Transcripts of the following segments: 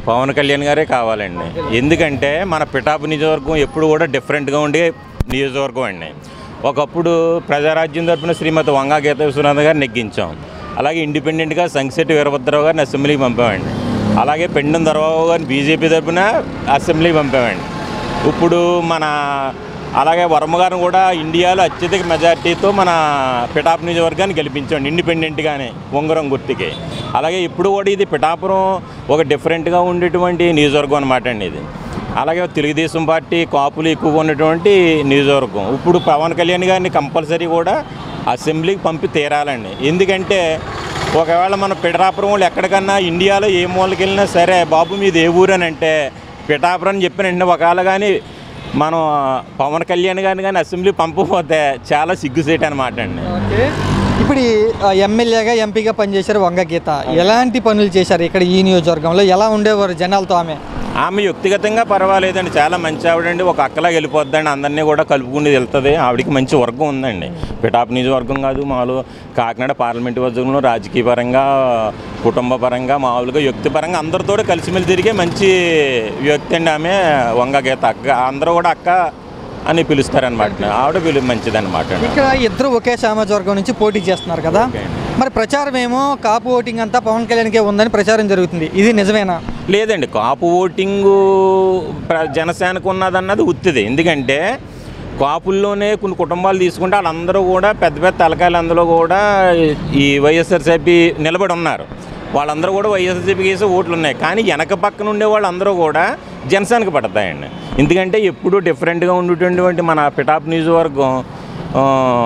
పవన్ కళ్యాణ్ గారే కావాలండి ఎందుకంటే మన పిఠాపు నియోజకవర్గం ఎప్పుడు కూడా డిఫరెంట్గా ఉండే నియోజకవర్గం అండి ఒకప్పుడు ప్రజారాజ్యం తరపున శ్రీమతి వంగా గీత విశ్వనాథ్ గారు నెగ్గించాం అలాగే ఇండిపెండెంట్గా సంగిశెట్టి వీరభద్రరావు గారిని అసెంబ్లీకి పంపామండి అలాగే పెండం దర్బాబు గారిని బీజేపీ తరపున అసెంబ్లీకి పంపామండి ఇప్పుడు మన అలాగే వర్మ గారిని కూడా ఇండియాలో అత్యధిక మెజార్టీతో మన పిఠాపు నియోజకవర్గాన్ని గెలిపించండి ఇండిపెండెంట్గానే ఉంగరం గుర్తుకి అలాగే ఇప్పుడు కూడా ఇది పిఠాపురం ఒక డిఫరెంట్గా ఉండేటువంటి నియోజకవర్గం అనమాట అండి ఇది అలాగే తెలుగుదేశం పార్టీ కాపులు ఎక్కువగా ఉన్నటువంటి నియోజకవర్గం ఇప్పుడు పవన్ కళ్యాణ్ గారిని కంపల్సరీ కూడా అసెంబ్లీకి పంపి తీరాలండి ఎందుకంటే ఒకవేళ మన పిఠాపురం వాళ్ళు ఎక్కడికన్నా ఇండియాలో ఏ మూలకి వెళ్ళినా సరే బాబు మీది ఏ ఊరు అని అంటే పిఠాపురం అని చెప్పిన వెంటనే ఒకవేళ కానీ మనం పవన్ కళ్యాణ్ గారిని కానీ అసెంబ్లీ పంపకపోతే చాలా సిగ్గుసేట్ అనమాట అండి ఓకే ఇప్పుడు ఈ, ఆ, ఎమ్మెల్యేగా ఎంపీగా పనిచేశారు వంగ గీత ఎలాంటి పనులు చేశారు ఇక్కడ ఈ నియోజకవర్గంలో ఎలా ఉండేవారు జనాలతో ఆమె ఆమె వ్యక్తిగతంగా పర్వాలేదండి చాలా మంచి ఆవిడండి ఒక అక్కలా వెళ్ళిపోద్దండి అందరినీ కూడా కలుపుకుని వెళ్తుంది ఆవిడకి మంచి వర్గం ఉందండి పిఠాప్ నియోజకవర్గం కాదు మామూలు కాకినాడ పార్లమెంట్ వర్గంలో రాజకీయ పరంగా కుటుంబ పరంగా మామూలుగా వ్యక్తిపరంగా అందరితో కలిసిమెలిసి తిరిగే మంచి వ్యక్తి అండి ఆమె వంగ గీత అక్క అందరూ కూడా అక్క అని పిలుస్తారనమాట ఆవిడ పిలు మంచిదన్నమాట అండి ఇక్కడ ఇద్దరు ఒకే సామాజిక వర్గం నుంచి పోటీ చేస్తున్నారు కదా ఓకే. మరి ప్రచారం ఏమో కాపు ఓటింగ్ అంతా పవన్ కళ్యాణ్కే ఉందని ప్రచారం జరుగుతుంది ఇది నిజమేనా లేదండి కాపు ఓటింగు ప్ర- జనసేనకు ఉన్నదన్నది ఉత్తిది ఎందుకంటే కాపుల్లోనే కొన్ని కుటుంబాలు తీసుకుంటే వాళ్ళందరూ కూడా పెద్ద పెద్ద తలకాయలు అందులో కూడా ఈ వైఎస్ఆర్సీపీ నిలబడి ఉన్నారు వాళ్ళందరూ కూడా వైఎస్ఆర్సీపీకి వేసే ఓట్లు ఉన్నాయి కానీ వెనక పక్కన ఉండే వాళ్ళందరూ కూడా జనసేనకు పడతాయండి ఎందుకంటే ఎప్పుడూ డిఫరెంట్గా ఉండేటువంటి మన పిటాప్ నియోజకవర్గం ఆ,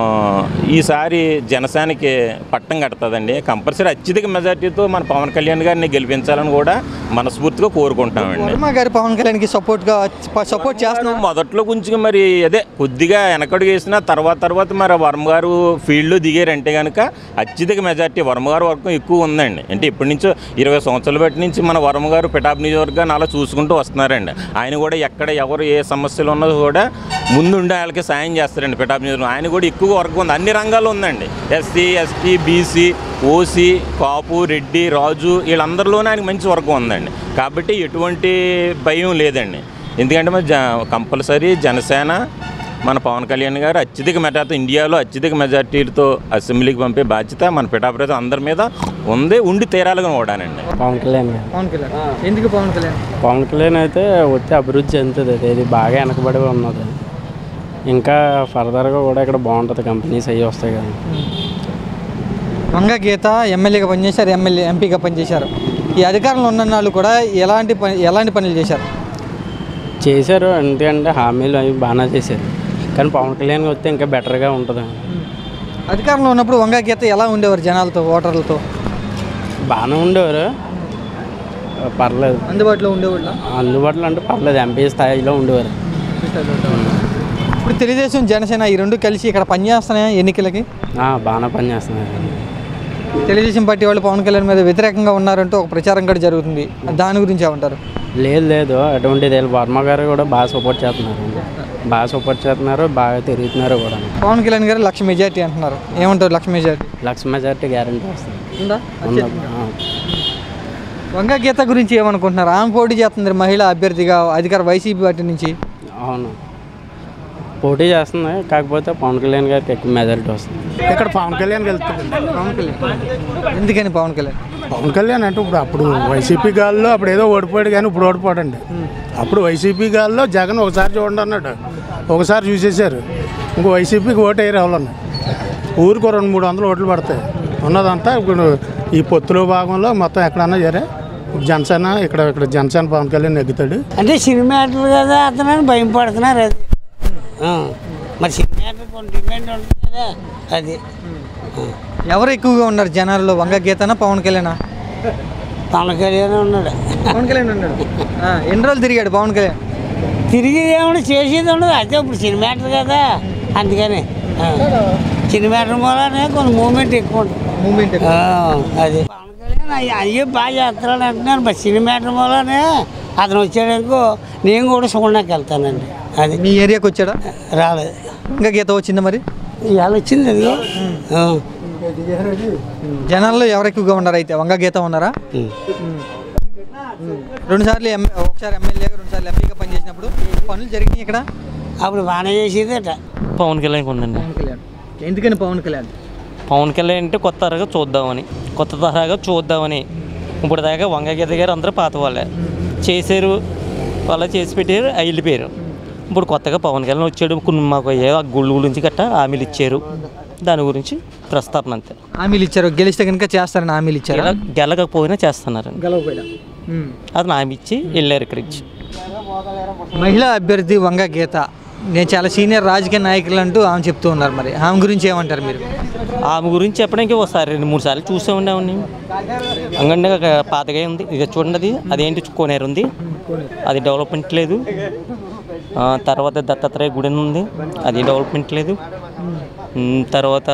ఈసారి జనసేనకి పట్టం కడుతుందండి కంపల్సరీ అత్యధిక మెజార్టీతో మన పవన్ కళ్యాణ్ గారిని గెలిపించాలని కూడా మనస్ఫూర్తిగా కోరుకుంటామండి వర్మ గారు పవన్ కళ్యాణ్కి సపోర్ట్గా సపోర్ట్ చేస్తున్నారు మొదట్లో కొంచెం మరి అదే కొద్దిగా వెనకడుగు వేసిన తర్వాత తర్వాత మరి వర్మ గారు ఫీల్డ్లో దిగారంటే కనుక అత్యధిక మెజార్టీ వర్మ గారు వర్గం ఎక్కువ ఉందండి అంటే ఇప్పటి నుంచో ఇరవై సంవత్సరాల బట్టి నుంచి మన వర్మ గారు పిటాప్ నియోజకవర్గాన్ని అలా చూసుకుంటూ వస్తున్నారండి ఆయన కూడా ఎక్కడ ఎవరు ఏ సమస్యలు ఉన్నదో కూడా ముందుండి వాళ్ళకి సాయం చేస్తారండి పిటాప్ నియోజకవర్గం ఆయన కూడా ఎక్కువ వర్గం ఉంది అన్ని రంగాల్లో ఉందండి SC ST BC OC Kapu Reddy Raju వీళ్ళందరిలోనే ఆయనకి మంచి వర్గం ఉందండి కాబట్టి ఎటువంటి భయం లేదండి ఎందుకంటే మరి జ కంపల్సరీ జనసేన మన పవన్ కళ్యాణ్ గారు అత్యధిక మెజార్టీ ఇండియాలో అత్యధిక మెజార్టీలతో అసెంబ్లీకి పంపే బాధ్యత మన పిఠాపురం అందరి మీద ఉంది ఉండి తీరాలుగా కూడానండి పవన్ కళ్యాణ్ గారు పవన్ కళ్యాణ్ ఎందుకు పవన్ కళ్యాణ్ పవన్ కళ్యాణ్ అయితే వచ్చి అభివృద్ధి చెందుతుంది అది ఇది బాగా వెనకబడి ఉన్నది ఇంకా ఫర్దర్గా కూడా ఇక్కడ బాగుంటుంది కంపెనీస్ అవి వస్తాయి కదా వంగ గీత ఎమ్మెల్యేగా పనిచేశారు ఎమ్మెల్యే ఎంపీగా పనిచేశారు ఈ అధికారంలో ఉన్న వాళ్ళు కూడా ఎలాంటి పని ఎలాంటి పనులు చేశారు చేశారు ఎందుకంటే హామీలు అవి బాగానే చేశారు కానీ పవన్ కళ్యాణ్ వస్తే ఇంకా బెటర్గా ఉంటుంది అధికారంలో ఉన్నప్పుడు వంగ గీత ఎలా ఉండేవారు జనాలతో ఓటర్లతో బాగానే ఉండేవారు పర్లేదు అందుబాటులో ఉండేవాళ్ళ అందుబాటులో అంటే పర్లేదు ఎంపీ స్థాయిలో ఉండేవారు ఇప్పుడు తెలుగుదేశం జనసేన ఈ రెండు కలిసి ఇక్కడ పనిచేస్తున్నాయా ఎన్నికలకి ఆ, బాగానే పనిచేస్తున్నారు తెలుగుదేశం పార్టీ వాళ్ళు పవన్ కళ్యాణ్ మీద వ్యతిరేకంగా ఉన్నారంటూ ఒక ప్రచారం కూడా జరుగుతుంది దాని గురించి ఏమంటారు లేదు లేదు అటువంటిది లేదు. వర్మ గారు కూడా బాగా సపోర్ట్ చేస్తున్నారు బాగా సపోర్ట్ చేస్తున్నారు బాగా తిరుగుతున్నారు కూడా పవన్ కళ్యాణ్ గారు లక్ష మెజార్టీ అంటున్నారు ఏమంటారు లక్ష మెజార్టీ లక్ష మెజార్టీ గ్యారంటీ వస్తుంది ఉందా ఉందా? ఆ. వంగ గీత గురించి ఏమనుకుంటున్నారు ఆమె పోటీ చేస్తుంది మహిళా అభ్యర్థిగా అధికార వైసీపీ పార్టీ నుంచి అవును పోటీ చేస్తుంది కాకపోతే పవన్ కళ్యాణ్ గారికి ఎక్కువ మెజారిటీ వస్తుంది ఇక్కడ పవన్ కళ్యాణ్ వెళ్తుంది పవన్ కళ్యాణ్ ఎందుకని పవన్ కళ్యాణ్ పవన్ కళ్యాణ్ అంటే ఇప్పుడు అప్పుడు వైసీపీ గాల్లో అప్పుడు ఏదో ఓడిపోయాడు కానీ ఇప్పుడు ఓడిపోడండి అప్పుడు వైసీపీ గాల్లో జగన్ ఒకసారి చూడండి అన్నాడు ఒకసారి చూసేశారు ఇంకో వైసీపీకి ఓటు వేయరు ఎవరన్నా ఊరికి రెండు మూడు వందలు ఓట్లు పడతాయి ఉన్నదంతా ఇప్పుడు ఈ పొత్తులో భాగంలో మొత్తం ఎక్కడన్నా సరే జనసేన ఇక్కడ ఇక్కడ జనసేన పవన్ కళ్యాణ్ నెగ్గుతాడు అంటే సినిమా యాక్టర్ కదా అతను భయం పడుతున్నారు అది ఆ. మరి సినిమా యాక్టర్ కొన్ని డిమాండ్ ఉంటుంది కదా అది ఎవరు ఎక్కువగా ఉన్నారు జనాల్లో వంగ గీతనా పవన్ కళ్యాణ్ పవన్ కళ్యాణ్ ఉన్నాడు పవన్ కళ్యాణ్ ఉన్నాడు ఆ, ఎన్ని రోజులు తిరిగాడు పవన్ కళ్యాణ్ తిరిగి ఏమన్నా చేసేది ఉండదు అయితే ఇప్పుడు సినిమా యాక్టర్ కదా అందుకని ఆ. సినిమా యాక్టర్ మూలనే కొన్ని మూమెంట్ ఎక్కువ ఉంటుంది మూమెంట్ ఆ, అది పవన్ కళ్యాణ్ అయ్యి- అయ్యే బాగా చేస్తున్నాడు అంటున్నాను మరి సినిమా యాక్టర్ మూలనే అతను వచ్చాడనుకో నేను కూడా చూడడానికి వెళ్తానండి అది మీ ఏరియాకి వచ్చాడా రాలేదు వంగ గీత వచ్చిందా మరి ఇవాళ వచ్చింది అది ఆ. జనాల్లో ఎవరు ఎక్కువగా ఉన్నారు అయితే వంగ గీత ఉన్నారా ఉం. రెండు సార్లు ఎమ్ ఒకసారి ఎమ్మెల్యేగా రెండు సార్లు ఎంపీగా పనిచేసినప్పుడు పనులు జరిగినాయి ఇక్కడ అప్పుడు బాగానే చేసేదట పవన్ కళ్యాణ్ ఉందండి పవన్ కళ్యాణ్ ఎందుకని పవన్ కళ్యాణ్ పవన్ కళ్యాణ్ అంటే కొత్త తరగా చూద్దామని కొత్త తరహాగా చూద్దామని ఇప్పుడు దాకా వంగగీత గారు అందరూ పాత వాళ్ళే చేశారు వాళ్ళ చేసి పెట్టారు ఆ వెళ్ళిపోయారు ఇప్పుడు కొత్తగా పవన్ కళ్యాణ్ వచ్చాడు కొన్ని మాకు ఏ ఆ గుళ్ళు గురించి గట్ట హామీలు ఇచ్చారు దాని గురించి ప్రస్తాపన అంతే హామీలు ఇచ్చారు గెలిస్తే కనుక చేస్తారని హామీలు ఇచ్చారు గెల గెలకపోయినా చేస్తున్నారు గెలవపోయినా అది హామీ ఇచ్చి వెళ్ళారు ఇక్కడి నుంచి మహిళా అభ్యర్థి వంగ గీత నేను చాలా సీనియర్ రాజకీయ నాయకులు అంటూ ఆమె చెప్తూ ఉన్నారు మరి ఆమె గురించి ఏమంటారు మీరు ఆమె గురించి చెప్పడానికి ఒకసారి రెండు మూడు సార్లు చూసే ఉండేవాడిని అంగండి ఒక పాతగా ఉంది ఇది చూడండి అది అదేంటి కోనేరు ఉంది అది డెవలప్మెంట్ లేదు ఆ, తర్వాత దత్తాత్రేయ గుడి అని ఉంది అది డెవలప్మెంట్ లేదు ఉమ్, తర్వాత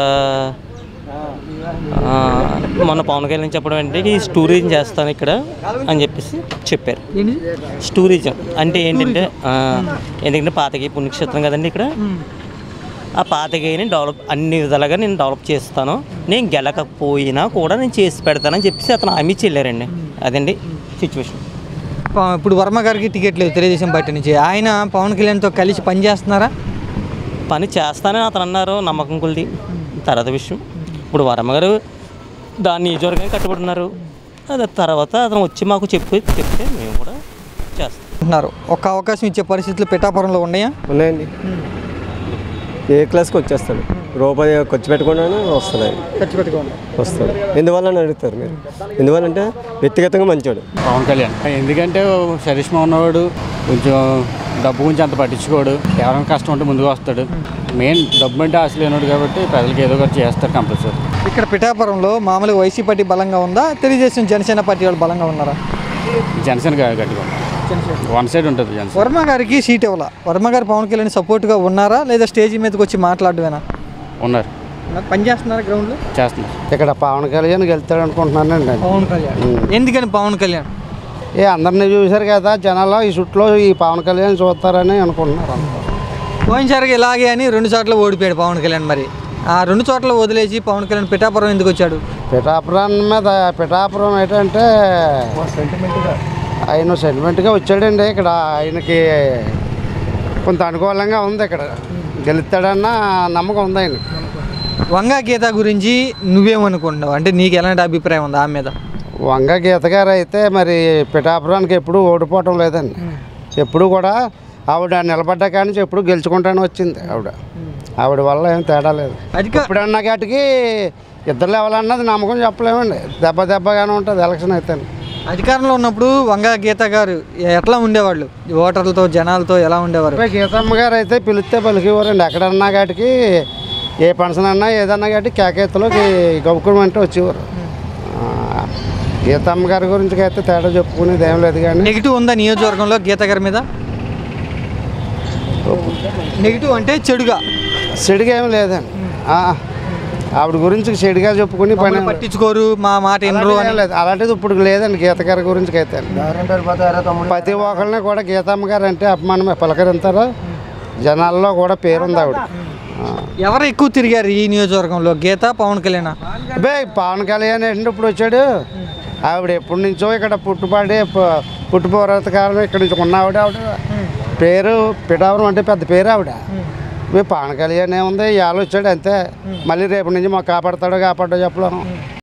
ఆ, మొన్న పవన్ కళ్యాణ్ చెప్పడం అంటే ఈ టూరిజం చేస్తాను ఇక్కడ అని చెప్పేసి చెప్పారు ఏంటి టూరిజం అంటే ఏంటంటే ఆ, ఎందుకంటే పాతకి పుణ్యక్షేత్రం కదండి ఇక్కడ ఆ పాతగైని డెవలప్ అన్ని విధాలుగా నేను డెవలప్ చేస్తాను నేను గెలకపోయినా కూడా నేను చేసి పెడతానని చెప్పేసి అతను హామీ చెల్లారండి అదండి సిచ్యువేషన్ ప- ఇప్పుడు వర్మ గారికి టికెట్ లేదు తెలుగుదేశం పార్టీ నుంచి ఆయన పవన్ కళ్యాణ్తో కలిసి పనిచేస్తున్నారా పని చేస్తానని అతను అన్నారు నమ్మకం కొలిది తర్వాత విషయం ఇప్పుడు వర్మ గారు దాన్ని నియోజకవర్గానికి కట్టుబడున్నారు అది తర్వాత అతను వచ్చి మాకు చెప్పి చెప్తే మేము కూడా చేస్తాం అంటున్నారు ఒక్క అవకాశం ఇచ్చే పరిస్థితులు పిఠాపురంలో ఉన్నాయా ఉన్నాయండి ఏ క్లాస్కి వచ్చేస్తాడు రూపాయి ఖర్చు పెట్టకుండానే వస్తుంది ఆయన. ఖర్చు పెట్టుకోండి వస్తాడు ఎందువల్ల అని అడుగుతారు మీరు ఎందువల్ల అంటే వ్యక్తిగతంగా మంచోడు పవన్ కళ్యాణ్ ఎందుకంటే చరిష్మా ఉన్నవాడు కొంచెం డబ్బు గురించి అంత పట్టించుకోడు ఎవరైనా కష్టం ఉంటే ముందుకు వస్తాడు మెయిన్ డబ్బు అంటే ఆశ లేనివాడు కాబట్టి ప్రజలకు ఏదో ఒకటి చేస్తారు కంపల్సరీ ఇక్కడ పిఠాపురంలో మామూలుగా వైసీ పార్టీ బలంగా ఉందా తెలుగుదేశం జనసేన పార్టీ వాళ్ళు బలంగా ఉన్నారా జనసేన గా- గట్టిగా ఉంటుంది. వన్ సైడ్ ఉంటుంది జనసేన వర్మ గారికి సీట్ ఇవ్వాల వర్మ గారు పవన్ కళ్యాణ్ సపోర్ట్గా ఉన్నారా లేదా స్టేజ్ మీదకి వచ్చి మాట్లాడమేనా ఉన్నారు పని చేస్తున్నారా గ్రౌండ్లో చేస్తున్నారు ఇక్కడ పవన్ కళ్యాణ్ గెలుతాడు అనుకుంటున్నానండి పవన్ కళ్యాణ్ ఎందుకని పవన్ కళ్యాణ్ ఏ అందరినీ చూశారు కదా జనాలు ఈ చుట్టూ ఈ పవన్ కళ్యాణ్ చూస్తారని అనుకుంటున్నారు పోయినసారిగా ఇలాగే అని రెండు చోట్ల ఓడిపోయాడు పవన్ కళ్యాణ్ మరి ఆ రెండు చోట్ల వదిలేసి పవన్ కళ్యాణ్ పిఠాపురం ఎందుకు వచ్చాడు పిఠాపురం మీద పిఠాపురం ఏంటంటే ఆయన సెంటిమెంట్గా వచ్చాడండి ఇక్కడ ఆయనకి కొంత అనుకూలంగా ఉంది ఇక్కడ గెలుస్తాడన్న నమ్మకం ఉంది ఆయన వంగా గీత గురించి నువ్వేమనుకుంటున్నావు అంటే నీకు ఎలాంటి అభిప్రాయం ఉంది ఆమె మీద వంగ గీత గారు అయితే మరి పిఠాపురానికి ఎప్పుడూ ఓడిపోవటం లేదండి ఎప్పుడు కూడా ఆవిడ నిలబడ్డ కాడి నుంచి ఎప్పుడు గెలుచుకుంటానే వచ్చింది ఆవిడ ఆవిడ వల్ల ఏం తేడా లేదు అధిక ఇప్పుడన్న కాటికి ఇద్దరు లెవెలన్నది నమ్మకం చెప్పలేమండి దెబ్బ దెబ్బగానే ఉంటుంది ఎలక్షన్ అయితే అధికారంలో ఉన్నప్పుడు వంగా గీత గారు ఎట్లా ఉండేవాళ్ళు ఈ ఓటర్లతో జనాలతో ఎలా ఉండేవారు ఇప్పుడు గీతమ్మ గారు అయితే పిలిస్తే పలికేవారండి ఎక్కడన్నా కాటికి ఏ ఫంక్షన్ అన్నా ఏదన్నా కాటి కేకేతలోకి గౌకుడు అంటే వచ్చేవారు ఆ, గీతమ్మ గారి గురించి అయితే తేడా చెప్పుకునేది ఏం లేదు కానీ నెగిటివ్ ఉందా నియోజకవర్గంలో గీత గారి మీద నెగిటివ్ అంటే చెడుగా చెడుగా ఏం లేదండి ఆ, ఆవిడ గురించి చెడుగా చెప్పుకుని పని మమ్మల్ని పట్టించుకోరు మా మాట వినరు అలాంటిది అని ఏం లేదు అలాంటిది ఇప్పుడు లేదండి గీత గారి గురించి అయితే ప్రతి ఒక్కరిని కూడా గీతమ్మ గారు అంటే అపమానమే పలకరింతారు జనాల్లో కూడా పేరుంది ఆవిడ ఆ. ఎవరు ఎక్కువ తిరిగారు ఈ నియోజకవర్గంలో గీత పవన్ కళ్యాణ్ అబ్బే పవన్ కళ్యాణ్ ఏంటంటే ఇప్పుడు వచ్చాడు ఆవిడ ఎప్పటి నుంచో ఇక్కడ పుట్టుబడి పు- పుట్టుపోరాత కాలం ఇక్కడ నుంచి ఉన్న ఆవిడ ఆవిడ పేరు పిఠాపురం అంటే పెద్ద పేరు ఆవిడ మీ పవన్ కళ్యాణ్ ఏముంది ఇవాళ వచ్చాడు అంతే మళ్ళీ రేపు నుంచి మాకు కాపాడతాడో కాపాడో చెప్పలేము